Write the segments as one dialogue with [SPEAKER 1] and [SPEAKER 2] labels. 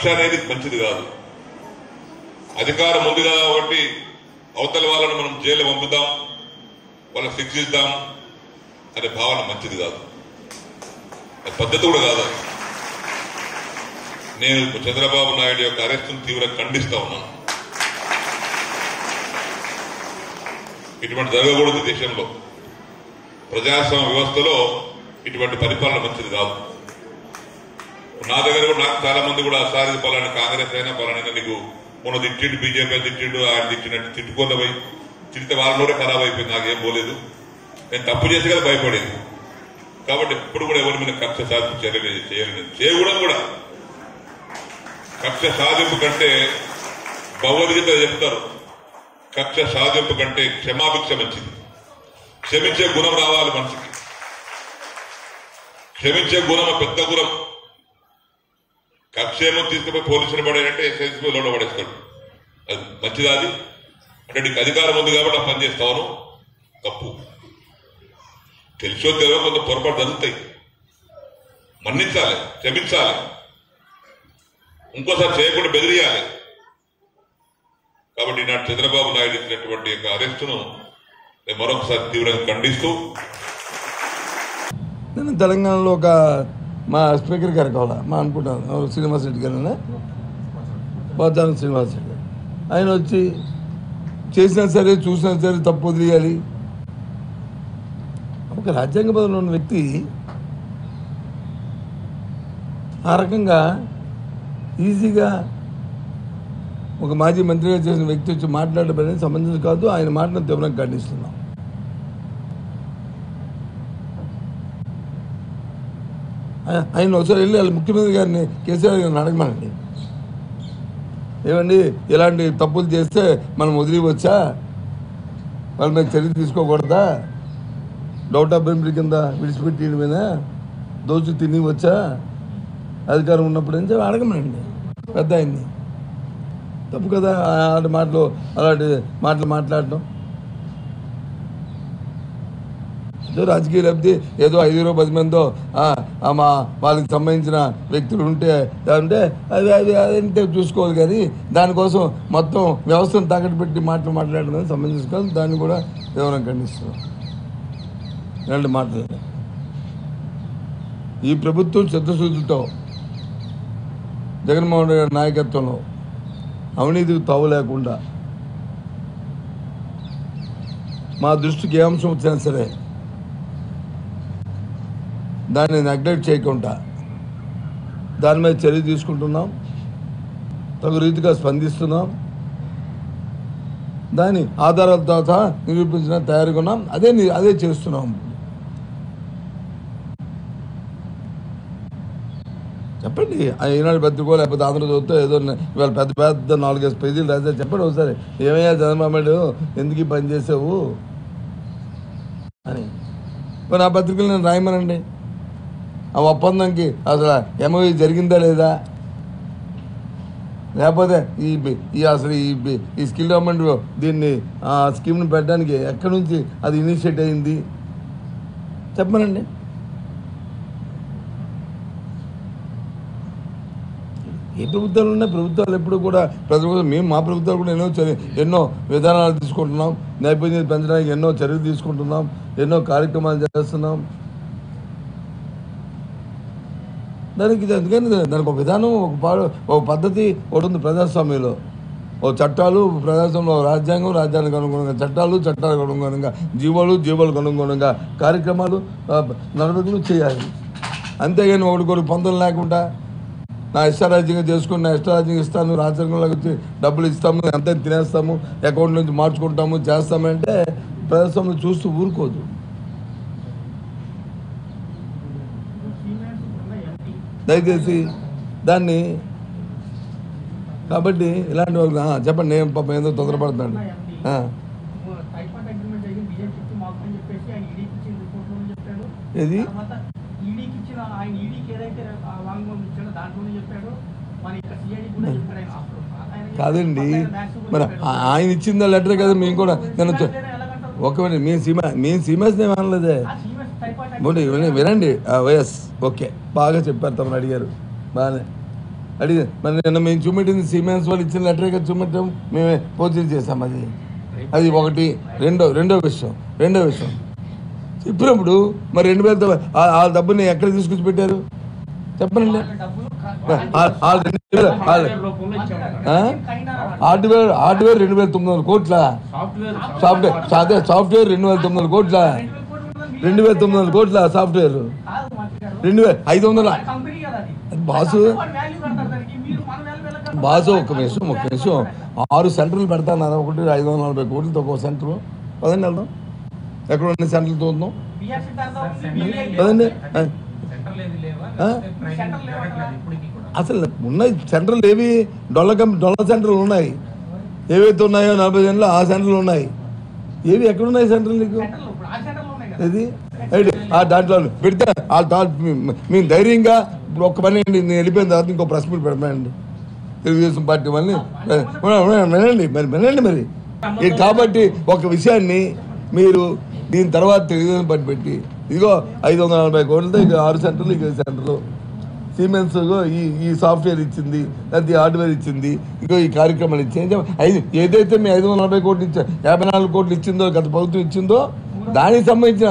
[SPEAKER 1] అనేది మంచిది కాదు అధికారం ఉంది కాబట్టి అవతల వాళ్ళని మనం జైలు పంపుదాం వాళ్ళని శిక్షిద్దాం అనే భావన మంచిది కాదు అది పద్ధతి కూడా కాదు అది. నేను చంద్రబాబు నాయుడు యొక్క అరెస్టును తీవ్రంగా ఖండిస్తా ఉన్నాను ఇటువంటి జరగకూడదు దేశంలో ప్రజాస్వామ్య వ్యవస్థలో ఇటువంటి పరిపాలన మంచిది కాదు నా దగ్గర కూడా నాకు చాలా మంది కూడా సారి పలానా కాంగ్రెస్ అయినా పలానా నీకు మొన్న తిట్టిండు బీజేపీ తిట్టిండు ఆయన తిట్టినట్టు తిట్టుకుందా పోయి తిడితే వాళ్ళ కూడా ఖరాబ్ అయిపోయింది నాకేం పోలేదు నేను తప్పు చేసి కదా భయపడేది కాబట్టి ఇప్పుడు కూడా ఎవరి మీద కక్ష సాధింపు చర్యలు చేయలేదు చేయకూడదు కూడా కక్ష సాధింపు కంటే భగవద్గీత చెప్తారు కక్ష సాధింపు కంటే క్షమాభిక్ష మంచిది క్షమించే గుణం రావాలి మనిషికి క్షమించే గుణం పెద్ద గుణం కక్షేమో తీసుకుపోయి పోలీసులు పడేయంటే ఎస్ఎస్పీ లోన పడేస్తాడు అది మంచిదా అది అంటే నీకు అధికారం ఉంది కాబట్టి ఆ పని చేస్తాను తప్పు తెలిసో తెలియో కొంత పొరపాటు జరుగుతాయి మన్నించాలి క్షమించాలి ఇంకోసారి చేయకుండా బెదిరియాలి కాబట్టి నాడు చంద్రబాబు నాయుడు ఇచ్చినటువంటి యొక్క అరెస్టును నేను మరొకసారి తీవ్రంగా ఖండిస్తూ
[SPEAKER 2] నేను తెలంగాణలో ఒక మా స్పీకర్ గారు కావాలా మా అనుకుంటాను ఎవరు శ్రీనివాస్ రెడ్డి గారు పోతాను శ్రీనివాస్ రెడ్డి గారు ఆయన వచ్చి చేసినా సరే చూసినా సరే తప్పు వదిలేయాలి ఒక రాజ్యాంగబద్ధంలో ఉన్న వ్యక్తి ఆ రకంగా ఈజీగా ఒక మాజీ మంత్రిగా చేసిన వ్యక్తి వచ్చి మాట్లాడడం అనేది సంబంధించి కాదు ఆయన మాటను తీవ్రంగా ఖండిస్తున్నాం ఆయన- ఆయన ఒకసారి వెళ్ళి వాళ్ళ ముఖ్యమంత్రి గారిని కేసీఆర్ గారిని అడగమనండి ఏమండి ఇలాంటి తప్పులు చేస్తే మనం వదిలివచ్చా వాళ్ళ మీద చర్య తీసుకోకూడదా డౌట్ ఆఫ్ బెనిఫిట్ కింద విడిచిపెట్టేయడమేనా దోచు తినివచ్చా అధికారం ఉన్నప్పుడు అని చెప్పి అడగమనండి పెద్ద ఆయన్ని తప్పు కదా అలాంటి మాటలు అలాంటి మాటలు మాట్లాడటం ఏదో రాజకీయ లబ్ధి ఏదో ఐదుగురో పది మందో ఆ, ఆ మా వాళ్ళకి సంబంధించిన వ్యక్తులు ఉంటే అంటే అది అది అదంటే చూసుకోవాలి కానీ దానికోసం మొత్తం వ్యవస్థను తాకట్టు పెట్టి మాటలు మాట్లాడడం సంబంధించి కాదు దాన్ని కూడా ఎవరైనా ఖండిస్తున్నాం ఇలాంటి మాటలు ఈ ప్రభుత్వం చిత్తశుద్ధితో జగన్మోహన్ రెడ్డి గారి నాయకత్వంలో అవినీతికి తావు లేకుండా మా దృష్టికి ఏ అంశం వచ్చినా సరే దాన్ని నెగ్లెక్ట్ చేయకుండా దాని మీద చర్య తీసుకుంటున్నాం తగు రీతిగా స్పందిస్తున్నాం దాని ఆధారాలతో సహా నిరూపించిన తయారుగా ఉన్నాం అదే ని- అదే చేస్తున్నాం చెప్పండి ఆ ఈనాడు పత్రికో లేకపోతే ఆంధ్రజ్యోతితో ఏదో ఉన్న- ఇవాళ పెద్ద పెద్ద నాలుగైదు పేజీలు రాశారు చెప్పండి ఒకసారి ఏమయ్యా చంద్రబాబు నాయుడు ఎందుకు ఈ పని చేసావు అని మరి ఆ పత్రికలు నేను రాయమనండి ఆ ఒప్పందంకి అసలు ఎంఓఈ జరిగిందా లేదా లేకపోతే ఈ బి- ఈ అసలు ఈ బి- ఈ స్కిల్ డెవలప్మెంట్ దీన్ని ఆ స్కీమ్ని పెట్టడానికి ఎక్కడి నుంచి అది ఇనిషియేట్ అయింది చెప్పమనండి ఏ ప్రభుత్వాలు ఉన్నాయి ప్రభుత్వాలు ఎప్పుడు కూడా ప్రజల కోసం మేము మా ప్రభుత్వాలు కూడా ఎన్నో చర్య ఎన్నో విధానాలు తీసుకుంటున్నాం నైపుణ్యత పెంచడానికి ఎన్నో చర్యలు తీసుకుంటున్నాం ఎన్నో కార్యక్రమాలు చేస్తున్నాం దానికి ఇది అందుకని దానికి ఒక విధానం ఒక పాడు ఒక పద్ధతి ఒకటి ఉంది ప్రజాస్వామ్యంలో ఓ చట్టాలు ప్రజాస్వామ్యంలో రాజ్యాంగం రాజ్యాంగానికి అనుగుణంగా చట్టాలు చట్టాలకు అనుగుణంగా జీవాలు జీవాలకు అనుగుణంగా కార్యక్రమాలు ఆ, నడవడికలు చేయాలి అంతేగాని ఒకటి కొన్ని పొందలు లేకుండా నా ఇష్టారాజ్యంగా చేసుకుని నా ఇష్టారాజ్యంగా ఇస్తాను రాజ్యాంగంలోకి వచ్చి డబ్బులు ఇస్తాము అంతే తినేస్తాము అకౌంట్ నుంచి మార్చుకుంటాము చేస్తామంటే ప్రజాస్వామ్యం చూస్తూ ఊరుకోదు దయచేసి దాన్ని కాబట్టి ఇలాంటి వాళ్ళు ఆ, చెప్పండి నేను పాపం ఏదో తొందరపడుతున్నాను ఆ,
[SPEAKER 3] టైఫాయిడ్ అగ్రిమెంట్ అయ్యి బీజేపీకి మాకు అని చెప్పేసి ఆయన ఈడీకి ఇచ్చిన రిపోర్ట్లోనే చెప్పాడు
[SPEAKER 2] ఏది?
[SPEAKER 3] తర్వాత ఈడీకి ఇచ్చిన ఆయన ఈడీకి ఏదైతే ఆ వాంగ్మూలం ఇచ్చాడో దాంట్లోనే చెప్పాడు మన ఇక్కడ సిఐడి కూడా చెప్పాడు ఆయన అప్పుడు ఆయన చెప్పాడు.
[SPEAKER 2] కాదండి
[SPEAKER 3] ఆయన బ్యాక్స్ కూడా
[SPEAKER 2] మరి
[SPEAKER 3] చెప్పాడు.
[SPEAKER 2] ఆ- ఆయన ఇచ్చిందా లెటర్ కదా మేము కూడా నేను చె- ఒక మినిట్ మేము సీమా మేము సీమాస్ ఏమి అనలేదే
[SPEAKER 3] ఆ సీఎస్ టైఫాయిడ్
[SPEAKER 2] పోనీ, వినండి, వినండి ఆ, వైఎస్ ఓకే బాగా చెప్పారు తమను అడిగారు బాగానే అడిగి మరి నిన్న మేము చూపెట్టింది సిమెంట్స్ వాళ్ళు ఇచ్చిన లెటర్ కదా చూపెట్టాం మేమే పోర్చర్ చేసాం అది అది ఒకటి రెండో రెండో విషయం రెండో విషయం చెప్పినప్పుడు మరి రెండు వేలతో ఆ- ఆ డబ్బుని ఎక్కడ తీసుకొచ్చి పెట్టారు చెప్పండి
[SPEAKER 3] వాళ్ళ డబ్బులు క-
[SPEAKER 2] ఆ- ఆ రెండు వేలు- ఆ-
[SPEAKER 4] రూపంలో ఇచ్చామంట
[SPEAKER 2] ఆ? హార్డ్వేర్ హార్డ్వేర్ రెండు వేల తొమ్మిది వందల కోట్ల
[SPEAKER 4] సాఫ్ట్వేర్
[SPEAKER 2] సాఫ్ట్వేర్ అదే సాఫ్ట్వేర్ రెండు వేల తొమ్మిది వందల కోట్ల రెండు వేల తొమ్మిది వందల కోట్ల సాఫ్ట్వేర్
[SPEAKER 3] కాదు మంత్రి గారు.
[SPEAKER 2] రెండు వేల ఐదు వందల
[SPEAKER 3] అది కంపెనీ కదా అది.
[SPEAKER 2] అది బాసు.
[SPEAKER 3] వాడు వాల్యూ కడతారు దానికి. మీరు మన వాల్యూ వెళ్ళక-
[SPEAKER 2] బాసు ఒక విషయం ఒక విషయం ఆరు సెంటర్లు పెడతాన్నారు ఒకటి ఐదు వందల నలభై కోట్లతో ఒక సెంటర్ పదండి వెళ్దాం ఎక్కడ ఉన్న సెంటర్లు చూద్దాం
[SPEAKER 3] BSc తర్వాత ఉంది,
[SPEAKER 4] సెంట్రల్
[SPEAKER 3] BA
[SPEAKER 4] ఏది
[SPEAKER 2] పదండి
[SPEAKER 4] లేవా? సెంట్రల్ ఏది లేవా
[SPEAKER 2] ఆ?
[SPEAKER 4] లేకపోతే ట్రైనింగ్
[SPEAKER 3] సెంట్రల్ లేవా?
[SPEAKER 4] జరగట్లేదు ఇప్పటికీ కూడా
[SPEAKER 2] అసలు ఉన్నాయి సెంటర్లు ఏవి డొల్ల కం డొల్ల సెంటర్లు ఉన్నాయి ఏవైతే ఉన్నాయో నలభై సెంటర్లు ఆ సెంటర్లు ఉన్నాయి ఏవి ఎక్కడ ఉన్నాయి సెంటర్లు నీకు
[SPEAKER 3] సెంటర్లు ఇప్పుడు ఆ సెంటర్లు ఉన్నాయి కదా.
[SPEAKER 2] ఇది ఏంటి? ఆ దాంట్లో పెడితే ఆ దా- మీ- మేము ధైర్యంగా ఇప్పుడు ఒక్క పని ఏంటి నేను వెళ్ళిపోయిన తర్వాత ఇంకో ప్రెస్ మీట్ పెడతానండి తెలుగుదేశం పార్టీ వాళ్ళని వినండి మరి వినండి మరి ఇది కాబట్టి ఒక విషయాన్ని మీరు దీని తర్వాత తెలుగుదేశం పార్టీ పెట్టి ఇదిగో ఐదు వందల నలభై కోట్లతో ఇక ఆరు సెంటర్లు ఇక సెంటర్లు సిమెంట్స్ ఇగో ఈ ఈ సాఫ్ట్వేర్ ఇచ్చింది లేకపోతే ఈ హార్డ్వేర్ ఇచ్చింది ఇగో ఈ కార్యక్రమాలు ఇచ్చింది ఐదు ఏదైతే మీ ఐదు వందల నలభై కోట్లు ఇచ్చా యాభై నాలుగు కోట్లు ఇచ్చిందో గత ప్రభుత్వం ఇచ్చిందో దానికి సంబంధించిన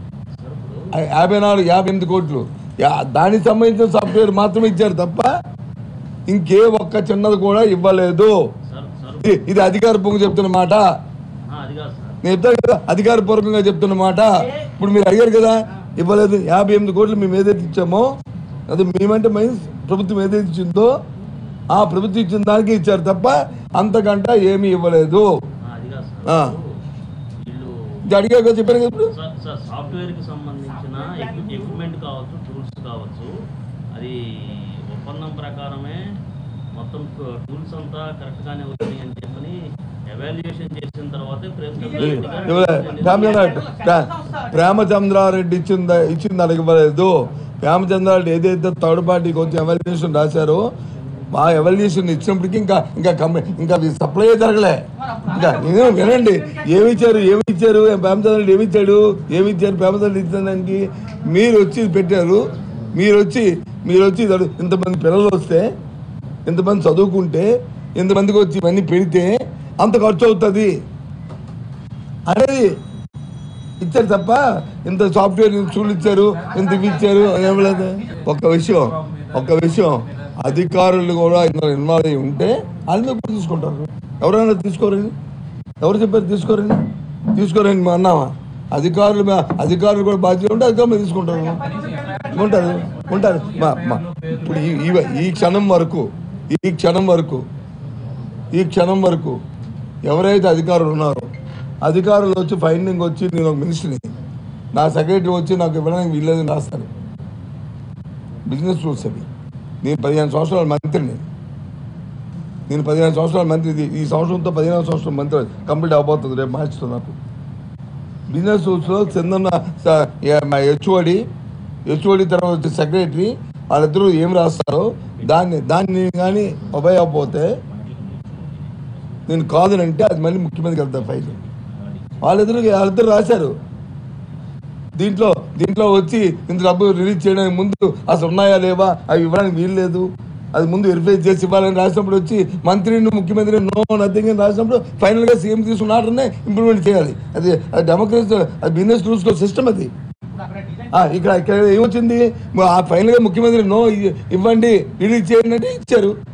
[SPEAKER 2] ఐ- యాభై నాలుగు యాభై ఎనిమిది కోట్లు యా- దానికి సంబంధించిన సాఫ్ట్వేర్ మాత్రమే ఇచ్చారు తప్ప ఇంకే ఒక్క చిన్నది కూడా ఇవ్వలేదు
[SPEAKER 5] సార్ సార్
[SPEAKER 2] ఇది- ఇది అధికారపూర్వకంగా చెప్తున్న మాట
[SPEAKER 5] ఆ, అది కాదు సార్
[SPEAKER 2] నేను చెప్తాను కదా అధికారపూర్వకంగా చెప్తున్న మాట ఇప్పుడు మీరు అడిగారు కదా ఇవ్వలేదు యాభై ఎనిమిది కోట్లు మేము ఏదైతే ఇచ్చామో అది మేమంటే మైన్స్ ప్రభుత్వం ఏదైతే ఇచ్చిందో ఆ ప్రభుత్వం ఇచ్చిన దానికి ఇచ్చారు తప్ప అంతకంటే ఏమీ ఇవ్వలేదు
[SPEAKER 5] ఆ, అది కాదు
[SPEAKER 2] ఆ.
[SPEAKER 5] సార్ వీళ్ళు
[SPEAKER 2] ఇది అడిగారు కదా చెప్పాను కదా ఇప్పుడు
[SPEAKER 5] సార్ సార్ సాఫ్ట్వేర్ కి సంబంధించిన ఎక్వి- ఎక్విప్మెంట్ కావచ్చు టూల్స్ కావచ్చు అది ఒప్పందం ప్రకారమే మొత్తం టూల్స్ అంతా కరెక్ట్ గానే వచ్చినాయి అని చెప్పని ఎవాల్యుయేషన్ చేసిన తర్వాతే
[SPEAKER 2] రామచంద్రారెడ్డి ప్రేమచంద్రారెడ్డి ఇచ్చింది ఇచ్చింది అడిగి ఇవ్వలేదు ప్రేమచంద్రారెడ్డి ఏదైతే థర్డ్ పార్టీకి వచ్చి ఎవల్యూషన్ రాశారో ఆ ఎవల్యూషన్ ఇచ్చినప్పటికీ ఇంకా ఇంకా కమ్మి ఇంకా సప్లై జరగలే ఇంకా నేను వినండి ఏమి ఇచ్చారు ఏమి ఇచ్చారు ప్రేమచంద్రుడు ఏమి ఇచ్చాడు ఏమి ఇచ్చారు ప్రేమచంద్రుడు ఇచ్చిన దానికి మీరు వచ్చి పెట్టారు మీరు వచ్చి మీరు వచ్చి ఇది అడుగు- ఇంతమంది పిల్లలు వస్తే ఇంతమంది చదువుకుంటే ఇంతమందికి వచ్చి ఇవన్నీ పెడితే అంత ఖర్చు అవుతుంది అనేది ఇచ్చారు తప్ప ఇంత సాఫ్ట్వేర్ చూలు ఇచ్చారు ఇంత ఇవి ఇచ్చారు ఏమలేదు ఒక విషయం ఒక విషయం అధికారులు కూడా ఇందులో ఇన్వాల్వ్ అయి ఉంటే వాళ్ళ మీద కూడా తీసుకుంటారు ఎవరైనా తీసుకోరని ఎవరు చెప్పారు తీసుకోరని తీసుకోరని మా అన్నామా అధికారులు మా- అధికారులు కూడా బాధ్యత ఉంటే అధికారులు మీద తీసుకుంటారు ఉంటారు ఉంటారు మా మా- ఇప్పుడు ఈ- ఈ ఈ క్షణం వరకు ఈ క్షణం వరకు ఈ క్షణం వరకు ఎవరైతే అధికారులు ఉన్నారో అధికారులు వచ్చి ఫైండింగ్ వచ్చి నేను ఒక మినిస్టర్ని నా సెక్రటరీ వచ్చి నాకు ఇవ్వడానికి వీల్లేదని రాస్తారు బిజినెస్ రూల్స్ అవి నేను పదిహేను సంవత్సరాల మంత్రిని నేను పదిహేను సంవత్సరాల మంత్రి ఇది- ఈ సంవత్సరంతో పదిహేను సంవత్సరాల మంత్రి కంప్లీట్ అవబోతుంది రేపు మార్చితో నాకు బిజినెస్ రూల్స్లో చందన్న స- ఏ- మా హెచ్ఓడి హెచ్ఓడి తర్వాత వచ్చే సెక్రటరీ వాళ్ళిద్దరూ ఏం రాస్తారో దాన్ని దాన్ని కానీ ఉపయోగపోతే నేను కాదనంటే అది మళ్ళీ ముఖ్యమంత్రికి వెళ్తా ఫైల్ వాళ్ళిద్దరు వాళ్ళిద్దరు రాశారు దీంట్లో దీంట్లో వచ్చి ఇంత డబ్బు రిలీజ్ చేయడానికి ముందు అసలు ఉన్నాయా లేవా అవి ఇవ్వడానికి వీలు లేదు అది ముందు వెరిఫై చేసి ఇవ్వాలని రాసినప్పుడు వచ్చి మంత్రిని ముఖ్యమంత్రి నో నథింగ్ అని రాసినప్పుడు ఫైనల్గా సీఎం తీసుకున్న ఆర్డర్నే ఇంప్లిమెంట్ చేయాలి అది అది డెమోక్రసీ అది బిజినెస్ రూల్స్లో సిస్టమ్ అది
[SPEAKER 3] ఇప్పుడు అక్కడ డిజైన్
[SPEAKER 2] ఆ, ఇక్కడ ఇక్కడ ఏమొచ్చింది ఆ ఫైనల్గా ముఖ్యమంత్రి నో ఇ- ఇవ్వండి రిలీజ్ చేయండి అంటే ఇచ్చారు